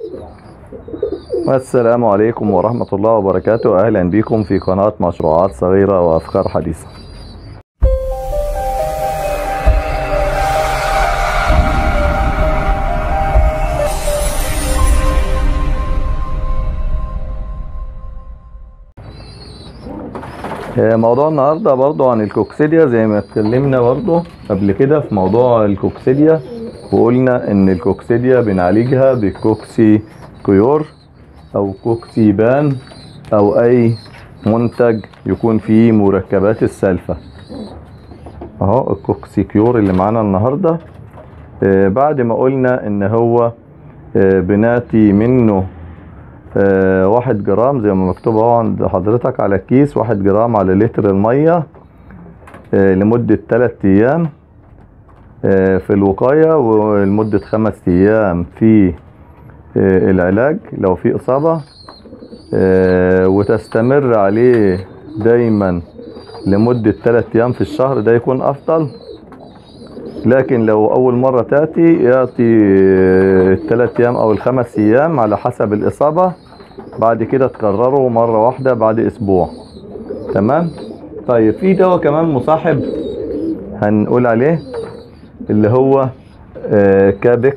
السلام عليكم ورحمة الله وبركاته أهلا بكم في قناة مشروعات صغيرة وأفكار حديثة آه، موضوع النهاردة برضو عن الكوكسيديا زي ما اتكلمنا برضو قبل كده في موضوع الكوكسيديا وقلنا ان الكوكسيديا بنعالجها بالكوكسي كيور او كوكسي بان او اي منتج يكون فيه مركبات السلفة اهو الكوكسي كيور اللي معانا النهاردة آه، بعد ما قلنا ان هو آه، بناتي منه آه، واحد جرام زي ما مكتوب اهو عند حضرتك على الكيس واحد جرام على لتر المية آه، لمدة تلات ايام آه، في الوقاية ولمدة خمس ايام في آه، العلاج لو في اصابة آه، وتستمر عليه دايما لمدة تلات ايام في الشهر ده يكون افضل لكن لو اول مرة تأتي يأتي آه، التلات ايام او الخمس ايام على حسب الاصابة بعد كده تكرره مرة واحدة بعد اسبوع تمام طيب في دواء كمان مصاحب هنقول عليه اللي هو آه، كابكت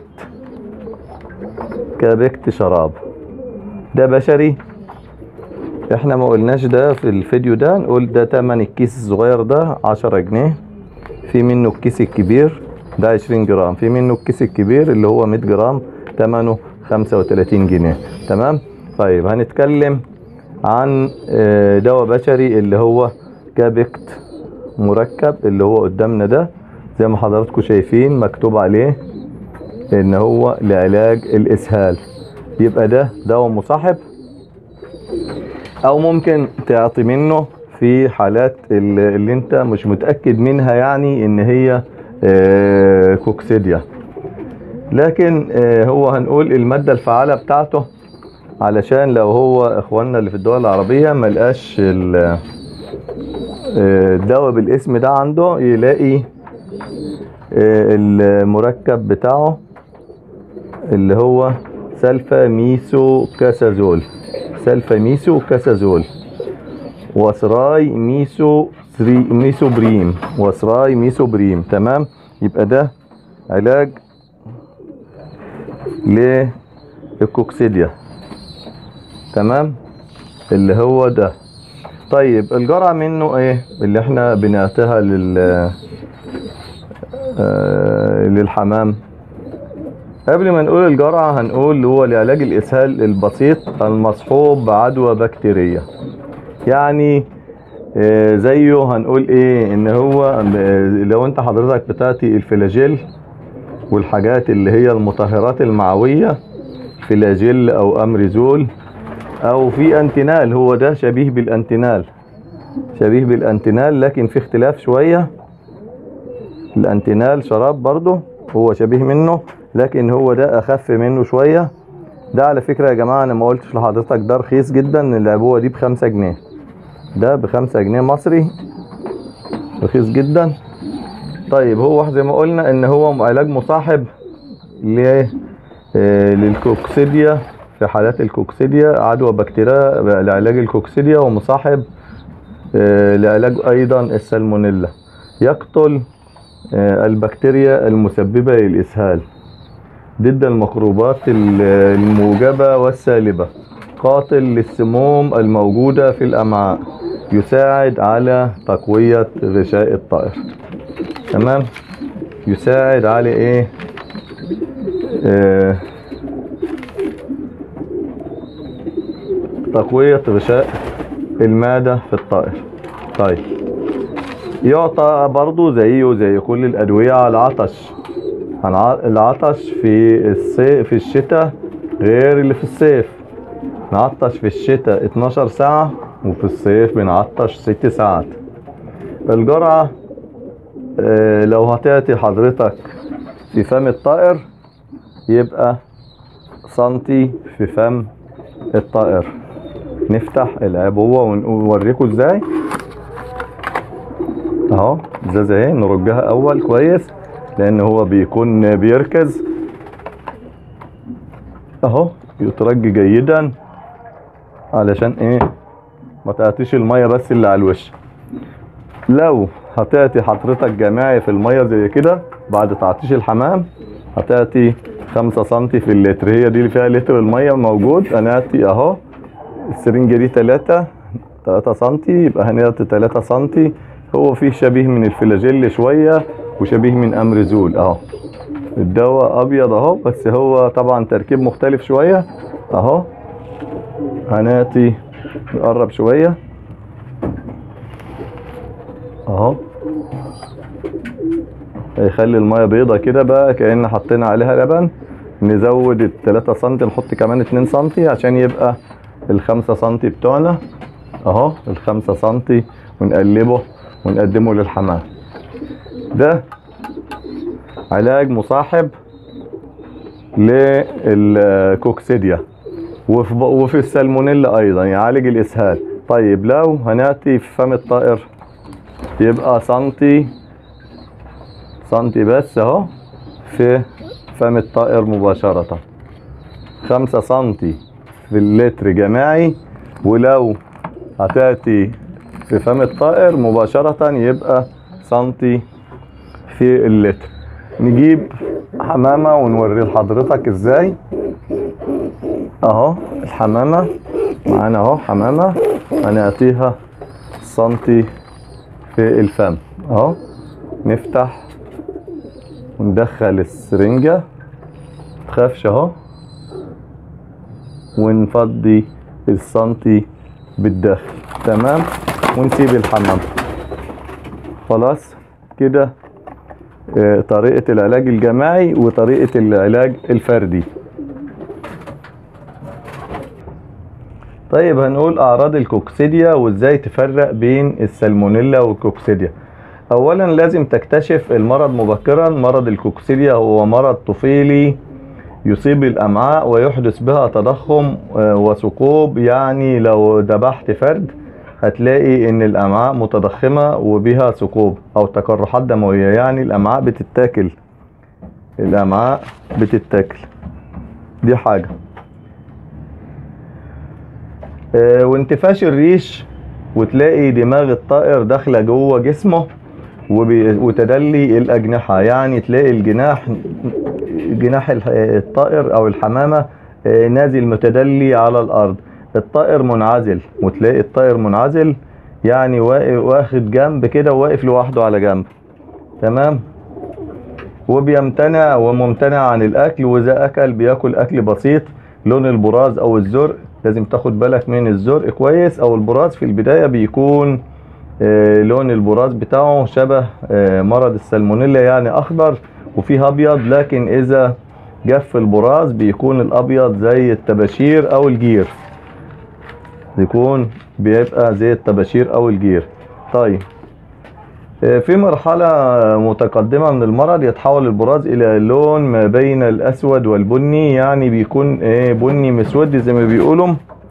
كابكت شراب ده بشري احنا ما قلناش ده في الفيديو ده نقول ده تمن الكيس الصغير ده عشرة جنيه في منه الكيس الكبير ده 20 جرام في منه الكيس الكبير اللي هو 100 جرام ثمنه 35 جنيه تمام طيب هنتكلم عن آه، دواء بشري اللي هو كابكت مركب اللي هو قدامنا ده زي ما حضراتكم شايفين مكتوب عليه ان هو لعلاج الاسهال يبقى ده دواء مصاحب او ممكن تعطي منه في حالات اللي اللي انت مش متأكد منها يعني ان هي آه، كوكسيديا لكن آه، هو هنقول المادة الفعالة بتاعته علشان لو هو اخواننا اللي في الدول العربية ملقاش ال- آه، الدواء بالاسم ده عنده يلاقي آه، المركب بتاعه اللي هو سلفا ميسو كاسازول سلفا ميسو كاسازول وسراي ميسو سري ميسو بريم وسراي ميسو بريم تمام يبقى ده علاج للكوكسيديا تمام اللي هو ده طيب الجرعة منه ايه اللي احنا بنعطيها لل آه، للحمام قبل ما نقول الجرعة هنقول هو لعلاج الإسهال البسيط المصحوب بعدوى بكتيرية يعني آه، زيه هنقول ايه ان هو آه، لو انت حضرتك بتاتي الفلاجيل والحاجات اللي هي المطهرات المعوية فلاجيل او امريزول او في انتينال هو ده شبيه بالانتينال شبيه بالانتينال لكن في اختلاف شوية الانتينال شراب برضه هو شبيه منه لكن هو ده اخف منه شوية ده على فكرة يا جماعة انا ما قلتش لحضرتك ده رخيص جدا العبوة دي بخمسة جنيه ده بخمسة جنيه مصري رخيص جدا طيب هو زي ما قلنا ان هو علاج مصاحب ل آه، للكوكسيديا في حالات الكوكسيديا عدوى بكتيريا لعلاج الكوكسيديا ومصاحب آه، لعلاج ايضا السالمونيلا يقتل آه، البكتيريا المسببة للإسهال ضد الميكروبات ال- الموجبة والسالبة قاتل للسموم الموجودة في الأمعاء يساعد على تقوية غشاء الطائر تمام يساعد على ايه آه تقوية غشاء المعدة في الطائر طيب يعطى برضو زيه زي كل الأدوية على العطش هنع- العطش في الصيف في الشتاء غير اللي في الصيف نعطش في الشتاء 12 ساعة وفي الصيف بنعطش 6 ساعات الجرعة آه، لو هتعطي حضرتك في فم الطائر يبقى سنتي في فم الطائر نفتح العبوة ونوريكم ازاي اهو ازازة اهي نرجها اول كويس لان هو بيكون بيركز اهو يترج جيدا علشان ايه ما تعطيش المية بس اللي على الوش لو هتعطي حضرتك جماعي في المية زي كده بعد تعطيش الحمام هتعطي خمسة سنتي في اللتر هي دي اللي فيها لتر المية موجود هنعطي اهو السرنجة دي تلاتة تلاتة سنتي يبقى هنعطي تلاتة سنتي هو فيه شبيه من الفلاجيل شوية وشبيه من امريزول اهو الدواء ابيض اهو بس هو طبعا تركيب مختلف شوية اهو هنعطي نقرب شوية اهو هيخلي المية بيضة كده بقى كأن حطينا عليها لبن نزود التلاتة سنتي نحط كمان اتنين سنتي عشان يبقى الخمسة سنتي بتوعنا اهو الخمسة سنتي ونقلبه ونقدمه للحمام ده علاج مصاحب للكوكسيديا وفي, وفي السالمونيلا ايضا يعالج الاسهال طيب لو هنأتي في فم الطائر يبقى سنتي سنتي بس اهو في فم الطائر مباشرة خمسة سنتي في اللتر جماعي ولو هتأتي في فم الطائر مباشرة يبقى سنتي في اللتر نجيب حمامة ونوري لحضرتك ازاي اهو الحمامة معانا اهو حمامة هنعطيها سنتي في الفم اهو نفتح وندخل السرنجة متخافش اهو ونفضي السنتي بالداخل تمام ونسيب الحمام خلاص كده آه، طريقة العلاج الجماعي وطريقة العلاج الفردي طيب هنقول اعراض الكوكسيديا وازاي تفرق بين السالمونيلا والكوكسيديا اولا لازم تكتشف المرض مبكرا مرض الكوكسيديا هو مرض طفيلي يصيب الامعاء ويحدث بها تضخم آه، وثقوب يعني لو ذبحت فرد هتلاقي ان الامعاء متضخمة وبها ثقوب او تقرحات دموية يعني الامعاء بتتاكل الامعاء بتتاكل دي حاجة آه، وانتفاش الريش وتلاقي دماغ الطائر داخله جوه جسمه وبي- وتدلي الأجنحة يعني تلاقي الجناح جناح الح- الطائر أو الحمامة آه، نازل متدلي على الأرض الطائر منعزل وتلاقي الطائر منعزل يعني واقف واخد جنب كده وواقف لوحده على جنب تمام وبيمتنع وممتنع عن الأكل وإذا أكل بياكل أكل بسيط لون البراز أو الزرق لازم تاخد بالك من الزرق كويس أو البراز في البداية بيكون آه، لون البراز بتاعه شبه آه، مرض السالمونيلا يعني أخضر وفيه أبيض لكن إذا جف البراز بيكون الأبيض زي الطباشير أو الجير يكون بيبقى زي الطباشير أو الجير طيب آه، في مرحلة متقدمة من المرض يتحول البراز إلى لون ما بين الأسود والبني يعني بيكون إيه بني مسود زي ما بيقولوا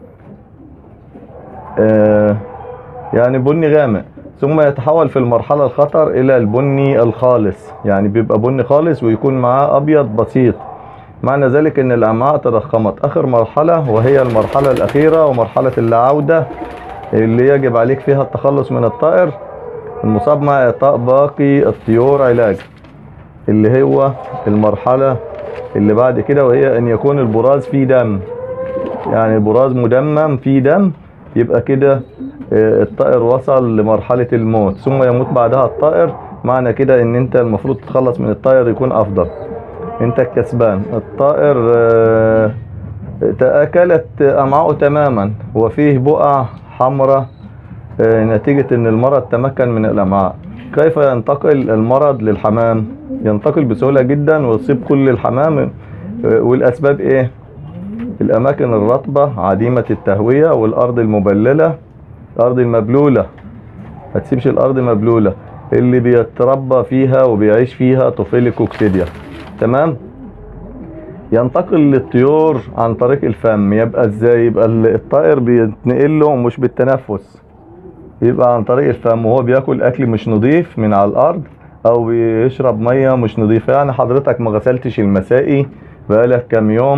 آه، يعني بني غامق ثم يتحول في المرحلة الخطر إلى البني الخالص يعني بيبقى بني خالص ويكون معاه أبيض بسيط معنى ذلك ان الامعاء تضخمت اخر مرحلة وهي المرحلة الاخيرة ومرحلة العودة اللي يجب عليك فيها التخلص من الطائر المصاب مع اعطاء باقي الطيور علاج اللي هو المرحلة اللي بعد كده وهي ان يكون البراز فيه دم يعني البراز مدمم فيه دم يبقى كده آه، الطائر وصل لمرحلة الموت ثم يموت بعدها الطائر معنى كده ان انت المفروض تتخلص من الطائر يكون افضل انت الكسبان الطائر آه، تأكلت أمعاءه تماما وفيه بقع حمراء آه، نتيجة ان المرض تمكن من الأمعاء كيف ينتقل المرض للحمام ينتقل بسهولة جدا ويصيب كل الحمام آه، والأسباب ايه الأماكن الرطبة عديمة التهوية والأرض المبللة الأرض المبلولة ما تسيبش الأرض مبلولة اللي بيتربى فيها وبيعيش فيها طفيل الكوكسيديا تمام ينتقل للطيور عن طريق الفم يبقى ازاي يبقى ال- الطائر بيتنقل له مش بالتنفس يبقى عن طريق الفم وهو بياكل اكل مش نظيف من على الارض او بيشرب ميه مش نظيفه يعني حضرتك ما غسلتش المسائي بقالك كام يوم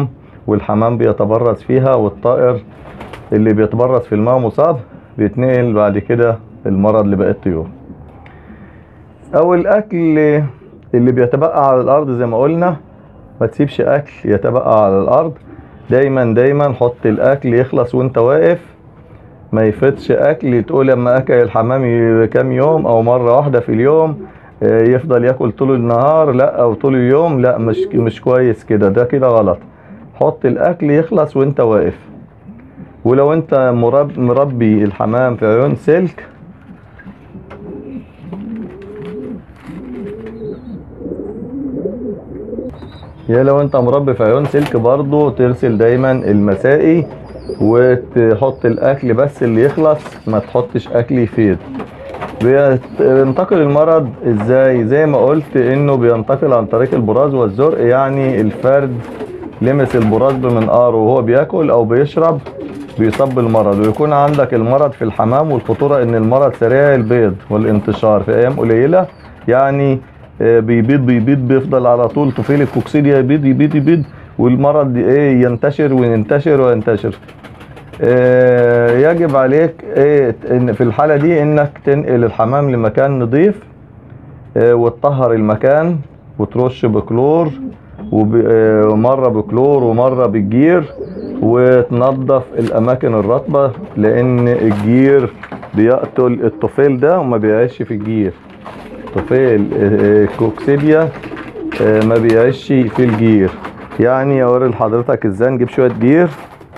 والحمام بيتبرز فيها والطائر اللي بيتبرز في الماء مصاب بيتنقل بعد كده المرض لباقي الطيور او الاكل اللي بيتبقى على الارض زي ما قلنا ما تسيبش اكل يتبقى على الارض دايما دايما حط الاكل يخلص وانت واقف ما يفيدش اكل تقول لما اكل الحمام ي- كام يوم او مره واحده في اليوم آه، يفضل ياكل طول النهار لا او طول اليوم لا مش مش كويس كده ده كده غلط حط الاكل يخلص وانت واقف ولو انت مرب مربي الحمام في عيون سلك يا لو انت مربي في عيون سلك برضو ترسل دايما المسائي وتحط الاكل بس اللي يخلص ما تحطش اكل يفيد بينتقل المرض ازاي زي ما قلت انه بينتقل عن طريق البراز والزرق يعني الفرد لمس البراز بمنقاره وهو بياكل او بيشرب بيصاب بالمرض ويكون عندك المرض في الحمام والخطورة ان المرض سريع البيض والانتشار في ايام قليلة يعني آه، بيبيض بيبيض بيفضل على طول طفيل الكوكسيديا يبيض يبيض يبيض والمرض ايه ينتشر وينتشر وينتشر آه، يجب عليك ايه ان في الحالة دي انك تنقل الحمام لمكان نظيف آه، وتطهر المكان وترش بكلور وب- آه، ومرة بكلور ومرة بالجير وتنظف الأماكن الرطبة لأن الجير بيقتل الطفيل ده وما بيعيش في الجير طفيل آه، الكوكسيديا آه، ما بيعيش في الجير يعني اوري لحضرتك ازاي نجيب شوية جير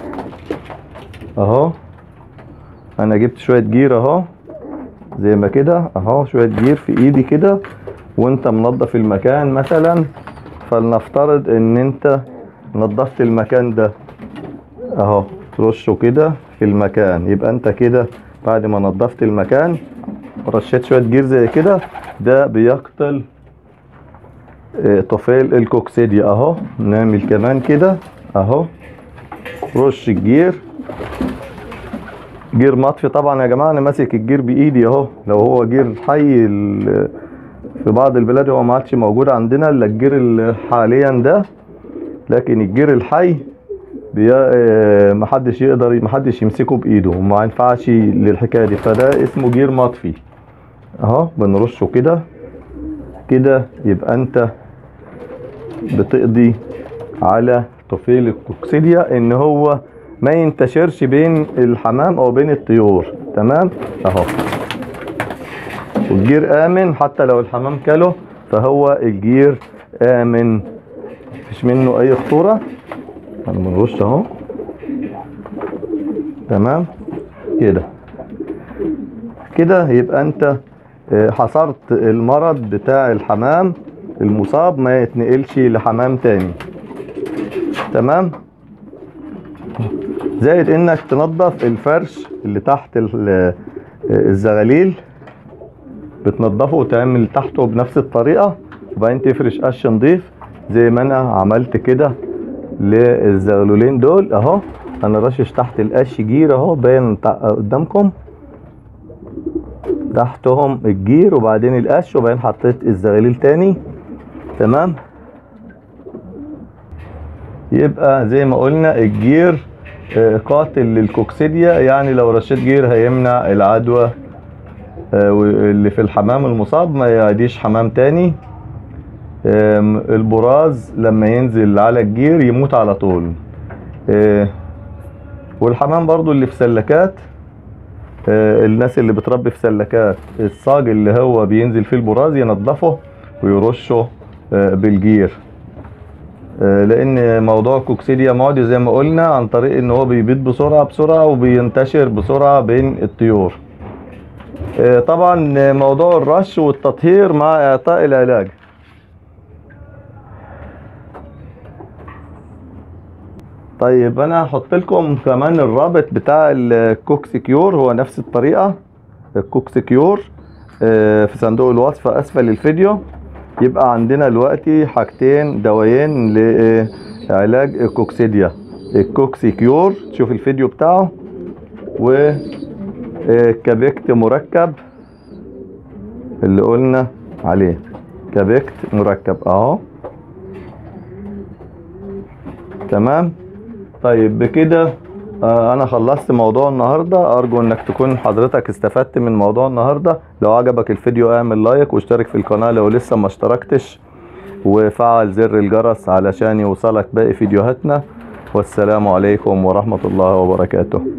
اهو انا جبت شوية جير اهو زي ما كده اهو شوية جير في ايدي كده وانت منظف المكان مثلا فلنفترض ان انت نظفت المكان ده اهو ترشه كده في المكان يبقى انت كده بعد ما نظفت المكان رشيت شوية جير زي كده ده بيقتل آه، طفيل الكوكسيديا اهو نعمل كمان كده اهو رش الجير جير مطفي طبعا يا جماعه انا ماسك الجير بايدي اهو لو هو جير حي ال- في بعض البلاد هو ما عادش موجود عندنا الا الجير ال- حاليا ده لكن الجير الحي بي... آه، محدش يقدر محدش يمسكه بايده وما ينفعش للحكايه دي فده اسمه جير مطفي اهو بنرشه كده كده يبقى انت بتقضي على طفيل الكوكسيديا ان هو ما ينتشرش بين الحمام او بين الطيور تمام اهو والجير امن حتى لو الحمام كله فهو الجير امن مفيش منه اي خطوره انا بنرش اهو تمام كده كده يبقى انت آه، حصرت المرض بتاع الحمام المصاب ما يتنقلش لحمام تاني تمام زائد انك تنظف الفرش اللي تحت ال- آه، الزغاليل بتنضفه وتعمل تحته بنفس الطريقة وبعدين تفرش قش نضيف زي ما انا عملت كده للزغلولين دول اهو انا رشش تحت القش جير اهو باين تع- قدامكم تحتهم الجير وبعدين القش وبعدين حطيت الزغاليل تاني تمام يبقى زي ما قلنا الجير آه، قاتل للكوكسيديا يعني لو رشيت جير هيمنع العدوى آه، اللي في الحمام المصاب ما يعديش حمام تاني آم، البراز لما ينزل على الجير يموت على طول آه، والحمام برضو اللي في سلكات آه، الناس اللي بتربي في سلكات الصاج اللي هو بينزل فيه البراز ينضفه ويرشه آه، بالجير آه، لان موضوع الكوكسيديا معدي زي ما قلنا عن طريق ان هو بيبيض بسرعه بسرعه وبينتشر بسرعه بين الطيور آه، طبعا آه، موضوع الرش والتطهير مع اعطاء العلاج طيب انا هحط لكم كمان الرابط بتاع الكوكسيكيور هو نفس الطريقه الكوكسيكيور آه، في صندوق الوصف اسفل الفيديو يبقى عندنا دلوقتي حاجتين دوايين لعلاج الكوكسيديا الكوكسيكيور شوف الفيديو بتاعه و آه، كابكت مركب اللي قلنا عليه كابكت مركب اهو تمام طيب بكده آه، انا خلصت موضوع النهاردة ارجو انك تكون حضرتك استفدت من موضوع النهاردة لو عجبك الفيديو اعمل لايك واشترك في القناة لو لسه ما اشتركتش وفعل زر الجرس علشان يوصلك باقي فيديوهاتنا والسلام عليكم ورحمة الله وبركاته